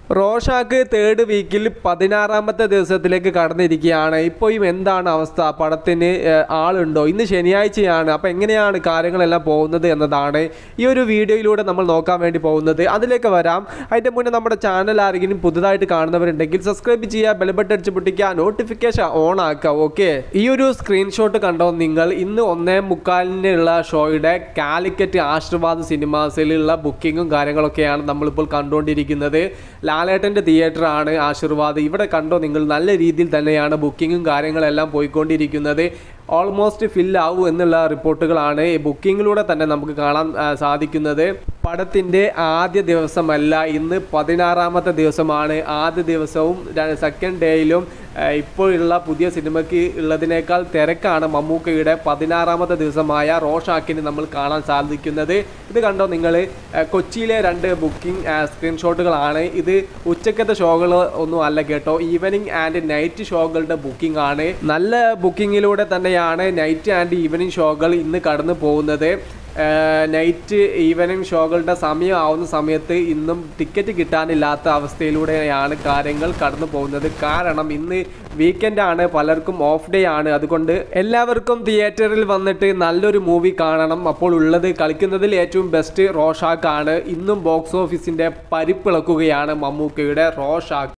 Rorschach third വീക്കിൽ പതിനാറാമത്തെ ദിവസത്തിലേക്ക് കടന്നിരിക്കുകയാണ് ഇപ്പോഴും എന്താണ് അവസ്ഥ പടത്തിന് ഏഹ്, ആളുണ്ടോ ഇന്ന് ശനിയാഴ്ചയാണ് അപ്പോൾ എങ്ങനെയാണ് കാര്യങ്ങളെല്ലാം പോകുന്നത് എന്നതാണ് ഈ ഒരു വീഡിയോയിലൂടെ നമ്മൾ നോക്കാൻ വേണ്ടി പോകുന്നത് അതിലേക്ക് വരാം അതിൻ്റെ മുന്നേ നമ്മുടെ ചാനൽ ആരെങ്കിലും പുതുതായിട്ട് കാണുന്നവരുണ്ടെങ്കിൽ സബ്സ്ക്രൈബ് ചെയ്യുക ബെൽബട്ട് അടിച്ച് പൊട്ടിക്കുക നോട്ടിഫിക്കേഷൻ ഓൺ ആക്കുക ഓക്കെ ഈ ഒരു സ്ക്രീൻഷോട്ട് കണ്ടോ നിങ്ങൾ ഇന്ന് ഒന്നേ മുക്കാലിനുള്ള ഷോയുടെ കാലിക്കറ്റ് ആശീർവാദ് സിനിമാസിലുള്ള ബുക്കിങ്ങും കാര്യങ്ങളൊക്കെയാണ് നമ്മളിപ്പോൾ കണ്ടുകൊണ്ടിരിക്കുന്നത് ലാലേട്ടൻ്റെ തിയേറ്ററാണ് ആശീർവാദ് ഇവിടെ കണ്ടോ നിങ്ങൾ നല്ല രീതിയിൽ തന്നെയാണ് ബുക്കിങ്ങും കാര്യങ്ങളെല്ലാം പോയിക്കൊണ്ടിരിക്കുന്നത് ഓൾമോസ്റ്റ് ഫിൽ ആവും എന്നുള്ള റിപ്പോർട്ടുകളാണ് ഈ ബുക്കിങ്ങിലൂടെ തന്നെ നമുക്ക് കാണാൻ ആ, സാധിക്കുന്നത് പടത്തിൻ്റെ ആദ്യ ദിവസമല്ല ഇന്ന് പതിനാറാമത്തെ ദിവസമാണ് ആദ്യ ദിവസവും സെക്കൻഡ് ഡേയിലും ഇപ്പോഴുള്ള പുതിയ സിനിമയ്ക്ക് ഉള്ളതിനേക്കാൾ തിരക്കാണ് മമ്മൂക്കയുടെ പതിനാറാമത്തെ ദിവസമായ റോഷാക്കിന് നമ്മൾ കാണാൻ സാധിക്കുന്നത് ഇത് കണ്ടോ നിങ്ങൾ കൊച്ചിയിലെ രണ്ട് ബുക്കിംഗ് സ്ക്രീൻഷോട്ടുകളാണ് ഇത് ഉച്ചക്കത്തെ ഷോകൾ ഒന്നും അല്ല കേട്ടോ ഈവനിങ് ആൻഡ് നൈറ്റ് ഷോകളുടെ ബുക്കിംഗ് ആണ് നല്ല ബുക്കിങ്ങിലൂടെ തന്നെയാണ് നൈറ്റ് ആൻഡ് ഈവനിങ് ഷോകൾ ഇന്ന് കടന്നു പോകുന്നത് നൈറ്റ് ഈവനിങ് ഷോകളുടെ സമയമാവുന്ന സമയത്ത് ഇന്നും ടിക്കറ്റ് കിട്ടാനില്ലാത്ത അവസ്ഥയിലൂടെയാണ് കാര്യങ്ങൾ കടന്നു പോകുന്നത് കാരണം ഇന്ന് വീക്കെൻഡാണ് പലർക്കും ഓഫ് ഡേ ആണ് അതുകൊണ്ട് എല്ലാവർക്കും തിയേറ്ററിൽ വന്നിട്ട് നല്ലൊരു മൂവി കാണണം അപ്പോൾ ഉള്ളത് കളിക്കുന്നതിൽ ഏറ്റവും ബെസ്റ്റ് റോഷാക്ക് ആണ് ഇന്നും ബോക്സ് ഓഫീസിൻ്റെ പരിപ്പിളക്കുകയാണ് മമ്മൂക്കയുടെ റോഷാക്ക്